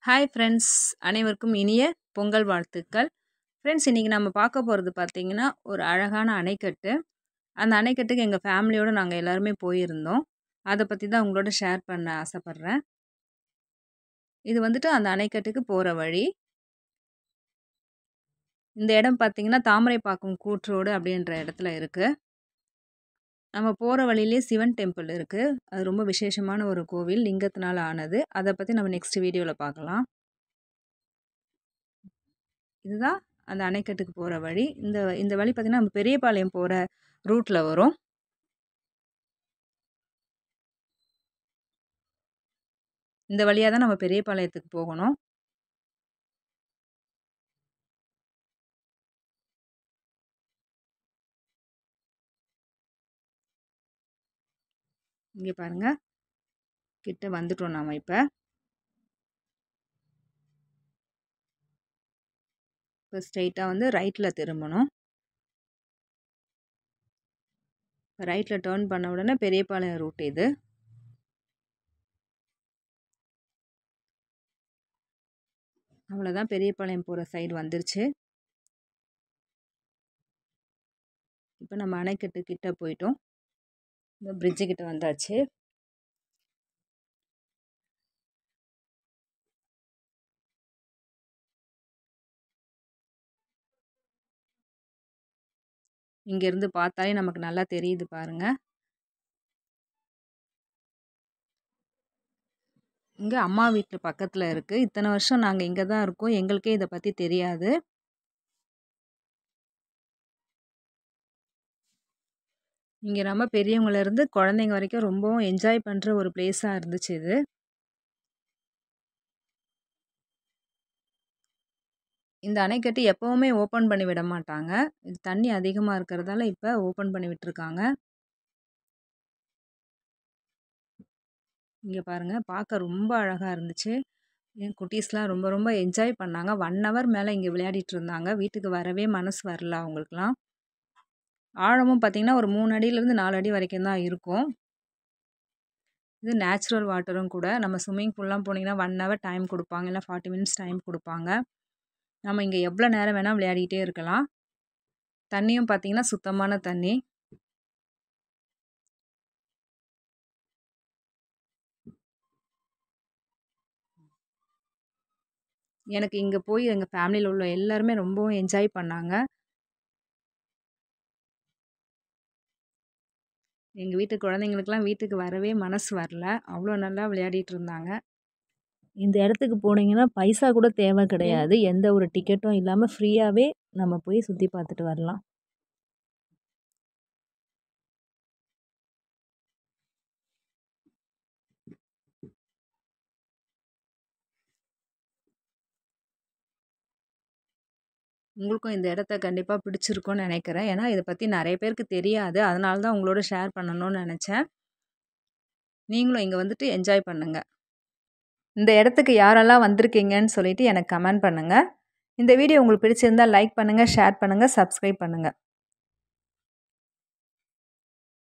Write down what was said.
hi friends அனைவருக்கும் இனிய பொங்கல் வாழ்த்துக்கள் ஃப்ரெண்ட்ஸ் இன்றைக்கி நம்ம பார்க்க போகிறது பார்த்திங்கன்னா ஒரு அழகான அணைக்கட்டு அந்த அணைக்கட்டுக்கு எங்கள் ஃபேமிலியோடு நாங்கள் எல்லாருமே போயிருந்தோம் அதை பற்றி தான் உங்களோட ஷேர் பண்ண ஆசைப்பட்றேன் இது வந்துட்டு அந்த அணைக்கட்டுக்கு போகிற வழி இந்த இடம் பார்த்திங்கன்னா தாமரைப்பாக்கம் கூற்றோடு அப்படின்ற இடத்துல இருக்குது நம்ம போகிற வழியிலே சிவன் டெம்பிள் இருக்குது அது ரொம்ப விசேஷமான ஒரு கோவில் லிங்கத்தினால் ஆனது அதை பற்றி நம்ம நெக்ஸ்ட் வீடியோவில் பார்க்கலாம் இதுதான் அந்த அணைக்கட்டுக்கு போகிற வழி இந்த இந்த வழி பார்த்திங்கன்னா நம்ம பெரியபாளையம் போகிற ரூட்டில் வரும் இந்த வழியாக தான் நம்ம பெரியபாளையத்துக்கு போகணும் இங்கே பாருங்கள் கிட்ட வந்துட்டோம் நாம் இப்போ இப்போ ஸ்ட்ரைட்டாக வந்து ரைட்டில் திரும்பணும் இப்போ ரைட்டில் டேர்ன் பண்ண உடனே பெரியபாளையம் ரூட் இது அவ்வளோதான் பெரியபாளையம் போகிற சைடு வந்துருச்சு இப்போ நம்ம அணைக்கட்டு கிட்ட போயிட்டோம் இந்த பிரிட்ஜு கிட்ட வந்தாச்சு இங்கேருந்து பார்த்தாலே நமக்கு நல்லா தெரியுது பாருங்க இங்கே அம்மா வீட்டு பக்கத்தில் இருக்குது இத்தனை வருஷம் நாங்கள் இங்கே தான் இருக்கோம் எங்களுக்கே இதை பற்றி தெரியாது இங்கே நம்ம பெரியவங்கலேருந்து குழந்தைங்க வரைக்கும் ரொம்பவும் என்ஜாய் பண்ணுற ஒரு பிளேஸாக இருந்துச்சு இது இந்த அணைக்கட்டு எப்போவுமே ஓப்பன் பண்ணி விட மாட்டாங்க இது தண்ணி அதிகமாக இருக்கிறதால இப்போ ஓப்பன் பண்ணி விட்டுருக்காங்க இங்கே பாருங்கள் பார்க்க ரொம்ப அழகாக இருந்துச்சு என் குட்டீஸ்லாம் ரொம்ப ரொம்ப என்ஜாய் பண்ணாங்க ஒன் ஹவர் மேலே இங்கே விளையாடிட்டு இருந்தாங்க வீட்டுக்கு வரவே மனசு வரல அவங்களுக்குலாம் ஆழமும் பார்த்திங்கன்னா ஒரு மூணு அடியிலேருந்து நாலு அடி வரைக்கும் தான் இருக்கும் இது நேச்சுரல் வாட்டரும் கூட நம்ம ஸ்விம்மிங் பூல்லாம் போனீங்கன்னா ஒன் ஹவர் டைம் கொடுப்பாங்க இல்லை ஃபார்ட்டி மினிட்ஸ் டைம் கொடுப்பாங்க நம்ம இங்கே எவ்வளோ நேரம் வேணால் விளையாடிட்டே இருக்கலாம் தண்ணியும் பார்த்திங்கன்னா சுத்தமான தண்ணி எனக்கு இங்கே போய் எங்கள் ஃபேமிலியில் உள்ள எல்லாருமே ரொம்பவும் என்ஜாய் பண்ணாங்க எங்கள் வீட்டு குழந்தைங்களுக்கெல்லாம் வீட்டுக்கு வரவே மனசு வரல அவ்வளோ நல்லா விளையாடிட்டு இருந்தாங்க இந்த இடத்துக்கு போனீங்கன்னா பைசா கூட தேவை கிடையாது எந்த ஒரு டிக்கெட்டும் இல்லாமல் ஃப்ரீயாகவே நம்ம போய் சுற்றி பார்த்துட்டு வரலாம் உங்களுக்கும் இந்த இடத்த கண்டிப்பாக பிடிச்சிருக்கும்னு நினைக்கிறேன் ஏன்னா இதை பற்றி நிறைய பேருக்கு தெரியாது அதனால தான் உங்களோட ஷேர் பண்ணணும்னு நினச்சேன் நீங்களும் இங்கே வந்துட்டு என்ஜாய் பண்ணுங்கள் இந்த இடத்துக்கு யாரெல்லாம் வந்திருக்கீங்கன்னு சொல்லிவிட்டு எனக்கு கமெண்ட் பண்ணுங்கள் இந்த வீடியோ உங்களுக்கு பிடிச்சிருந்தால் லைக் பண்ணுங்கள் ஷேர் பண்ணுங்கள் சப்ஸ்கிரைப் பண்ணுங்கள்